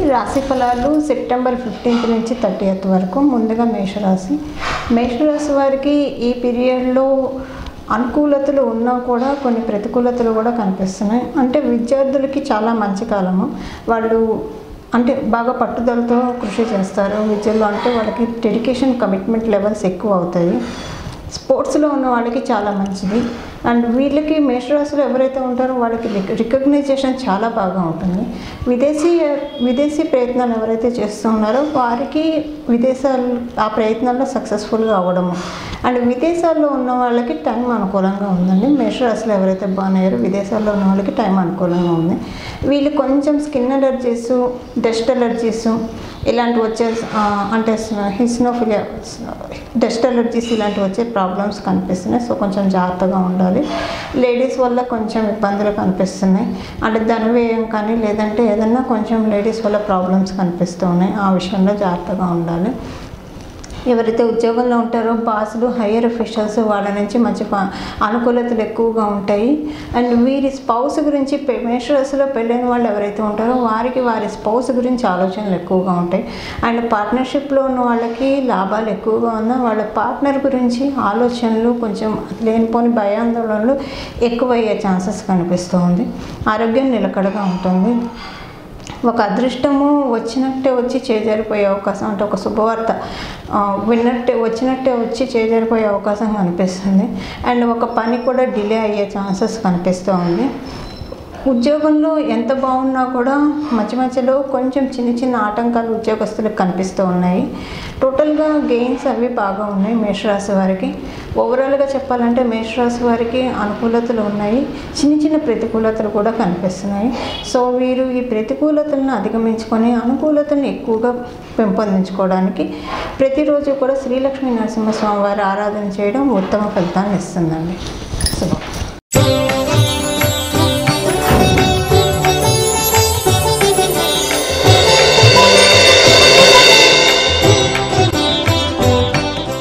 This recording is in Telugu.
రాశి ఫలాలు సెప్టెంబర్ ఫిఫ్టీన్త్ నుంచి థర్టీయత్ వరకు ముందుగా మేషరాశి మేషరాశి వారికి ఈ పీరియడ్లో అనుకూలతలు ఉన్నా కూడా కొన్ని ప్రతికూలతలు కూడా కనిపిస్తున్నాయి అంటే విద్యార్థులకి చాలా మంచి కాలము వాళ్ళు అంటే బాగా పట్టుదలతో కృషి చేస్తారు విద్యలో అంటే వాళ్ళకి డెడికేషన్ కమిట్మెంట్ లెవెల్స్ ఎక్కువ అవుతాయి స్పోర్ట్స్లో ఉన్న వాళ్ళకి చాలా మంచిది అండ్ వీళ్ళకి మేషరాశులు ఎవరైతే ఉంటారో వాళ్ళకి రికగ్నైజేషన్ చాలా బాగా ఉంటుంది విదేశీ విదేశీ ప్రయత్నాలు ఎవరైతే చేస్తూ ఉన్నారో వారికి విదేశాలు ఆ ప్రయత్నాల్లో సక్సెస్ఫుల్గా అవ్వడము అండ్ విదేశాల్లో ఉన్న వాళ్ళకి టైం అనుకూలంగా ఉందండి మేషరాశులు ఎవరైతే బాగున్నారో విదేశాల్లో ఉన్న వాళ్ళకి టైం అనుకూలంగా ఉంది వీళ్ళు కొంచెం స్కిన్ అలర్జీస్ డస్ట్ అలర్జీస్ ఇలాంటివి వచ్చే ఆ, అంటే హిస్నోఫిలియా డస్ట్ అలర్జీస్ ఇలాంటివి వచ్చే ప్రాబ్లమ్స్ కనిపిస్తున్నాయి సో కొంచెం జాగ్రత్తగా ఉండాలి లేడీస్ వల్ల కొంచెం ఇబ్బందులు కనిపిస్తున్నాయి అంటే ధనవ్యయం కానీ లేదంటే ఏదన్నా కొంచెం లేడీస్ వల్ల ప్రాబ్లమ్స్ కనిపిస్తూ ఉన్నాయి ఆ విషయంలో జాగ్రత్తగా ఉండాలి ఎవరైతే ఉద్యోగంలో ఉంటారో బాసులు హయ్యర్ అఫీషియల్స్ వాళ్ళ నుంచి మంచి ప- అనుకూలతలు ఎక్కువగా ఉంటాయి అండ్ వీరి స్పౌస్ గురించి పె- మేషరాశిలో పెళ్ళైన వాళ్ళు ఎవరైతే ఉంటారో వారికి వారి స్పౌస్ గురించి ఆలోచనలు ఎక్కువగా ఉంటాయి అండ్ పార్ట్నర్షిప్లో ఉన్న వాళ్ళకి లాభాలు ఎక్కువగా ఉన్నా వాళ్ళ పార్ట్నర్ గురించి ఆలోచనలు కొంచెం లేనిపోని భయాందోళనలు ఎక్కువయ్యే ఛాన్సెస్ కనిపిస్తూ ఉంది ఆరోగ్యం నిలకడగా ఉంటుంది ఒక అదృష్టము వచ్చినట్టే వచ్చి చేజారిపోయే అవకాశం అంటే ఒక శుభవార్త ఆ, విన్నట్టే వచ్చినట్టే వచ్చి చేజారిపోయే అవకాశం కనిపిస్తుంది అండ్ ఒక పని కూడా డిలే అయ్యే ఛాన్సెస్ కనిపిస్తూ ఉంది ఉద్యోగంలో ఎంత బాగున్నా కూడా మధ్య మధ్యలో కొంచెం చిన్న చిన్న ఆటంకాలు ఉద్యోగస్తులకు కనిపిస్తూ ఉన్నాయి టోటల్గా గెయిన్స్ అవి బాగా ఉన్నాయి మేషరాశి వారికి ఓవరాల్గా చెప్పాలంటే మేషరాశి వారికి అనుకూలతలు ఉన్నాయి చిన్న చిన్న ప్రతికూలతలు కూడా కనిపిస్తున్నాయి సో వీరు ఈ ప్రతికూలతలను అధిగమించుకొని అనుకూలతను ఎక్కువగా పెంపొందించుకోవడానికి ప్రతిరోజు కూడా శ్రీలక్ష్మీ నరసింహస్వామి వారి ఆరాధన చేయడం ఉత్తమ ఫలితాన్ని ఇస్తుందండి శుభం